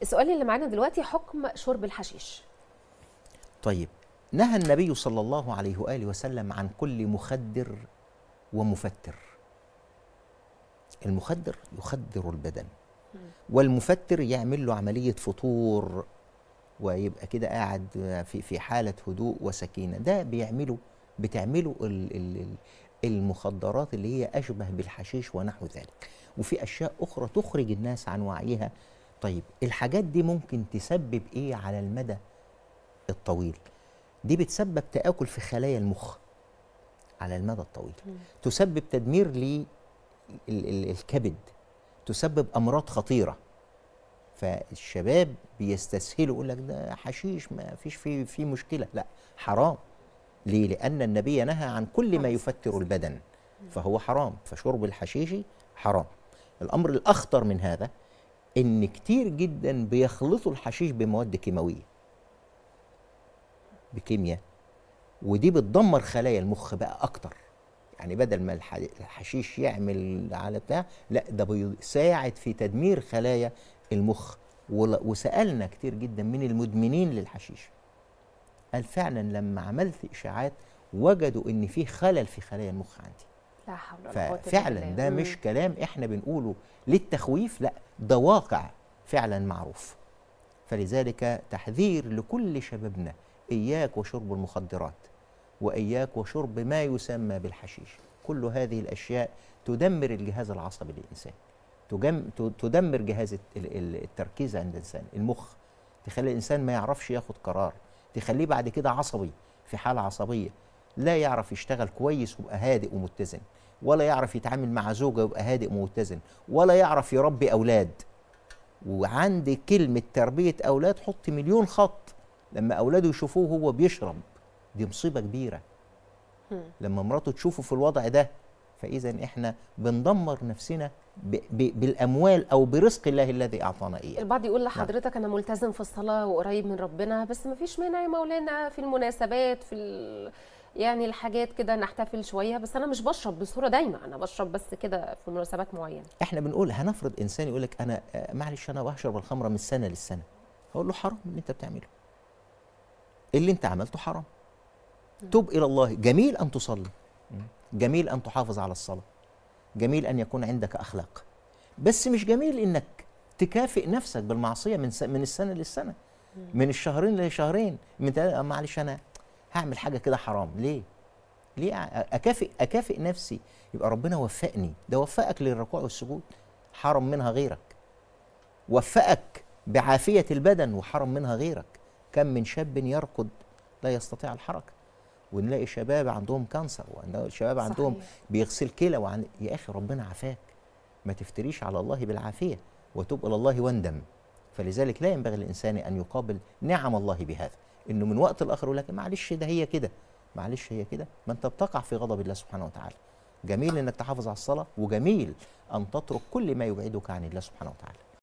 السؤال اللي معانا دلوقتي حكم شرب الحشيش طيب نهى النبي صلى الله عليه واله وسلم عن كل مخدر ومفتر المخدر يخدر البدن والمفتر يعمل له عمليه فطور ويبقى كده قاعد في في حاله هدوء وسكينه ده بيعمله بتعمله ال ال المخدرات اللي هي اشبه بالحشيش ونحو ذلك وفي اشياء اخرى تخرج الناس عن وعيها طيب الحاجات دي ممكن تسبب ايه على المدى الطويل دي بتسبب تآكل في خلايا المخ على المدى الطويل تسبب تدمير للكبد تسبب امراض خطيره فالشباب بيستسهلوا يقول لك ده حشيش ما فيش فيه في مشكله لا حرام ليه لان النبي نهى عن كل ما يفتر البدن فهو حرام فشرب الحشيش حرام الامر الاخطر من هذا ان كتير جدا بيخلطوا الحشيش بمواد كيماويه بكيمياء ودي بتدمر خلايا المخ بقى اكتر يعني بدل ما الحشيش يعمل على بتاع لا ده بيساعد في تدمير خلايا المخ وسالنا كتير جدا من المدمنين للحشيش قال فعلا لما عملت اشاعات وجدوا ان في خلل في خلايا المخ عندي لا حول ولا قوه ففعلا ده مش كلام احنا بنقوله للتخويف لا ده واقع فعلا معروف فلذلك تحذير لكل شبابنا اياك وشرب المخدرات واياك وشرب ما يسمى بالحشيش كل هذه الاشياء تدمر الجهاز العصبي للانسان تدمر جهاز التركيز عند الانسان المخ تخلي الانسان ما يعرفش ياخد قرار تخليه بعد كده عصبي في حاله عصبيه لا يعرف يشتغل كويس ويبقى هادئ ومتزن ولا يعرف يتعامل مع زوجه ويبقى هادئ ومتزن ولا يعرف يربي اولاد وعند كلمه تربيه اولاد حط مليون خط لما اولاده يشوفوه هو بيشرب دي مصيبه كبيره لما مراته تشوفه في الوضع ده فاذا احنا بندمر نفسنا ب ب بالاموال او برزق الله الذي اعطانا اياه البعض يقول لحضرتك انا ملتزم في الصلاه وقريب من ربنا بس ما فيش مانع يا مولانا في المناسبات في ال... يعني الحاجات كده نحتفل شويه بس انا مش بشرب بصوره دايمه انا بشرب بس كده في مناسبات معينه احنا بنقول هنفرض انسان يقول لك انا معلش انا بشرب الخمره من سنه للسنه هقول له حرام اللي انت بتعمله اللي انت عملته حرام تب الى الله جميل ان تصلي جميل ان تحافظ على الصلاه جميل ان يكون عندك اخلاق بس مش جميل انك تكافئ نفسك بالمعصيه من من السنه للسنه من الشهرين لشهرين من معلش انا هعمل حاجه كده حرام ليه ليه اكافئ اكافئ نفسي يبقى ربنا وفقني ده وفقك للركوع والسجود حرم منها غيرك وفقك بعافيه البدن وحرم منها غيرك كم من شاب يرقد لا يستطيع الحركه ونلاقي شباب عندهم كانسر ونلاقي شباب صحيح. عندهم بيغسل كلى وعن... يا اخي ربنا عافاك ما تفتريش على الله بالعافيه وتب الى الله واندم فلذلك لا ينبغي للانسان ان يقابل نعم الله بهذا انه من وقت لاخر يقول لك معلش ده هي كده معلش هي كده ما انت بتقع في غضب الله سبحانه وتعالى جميل انك تحافظ على الصلاه وجميل ان تترك كل ما يبعدك عن الله سبحانه وتعالى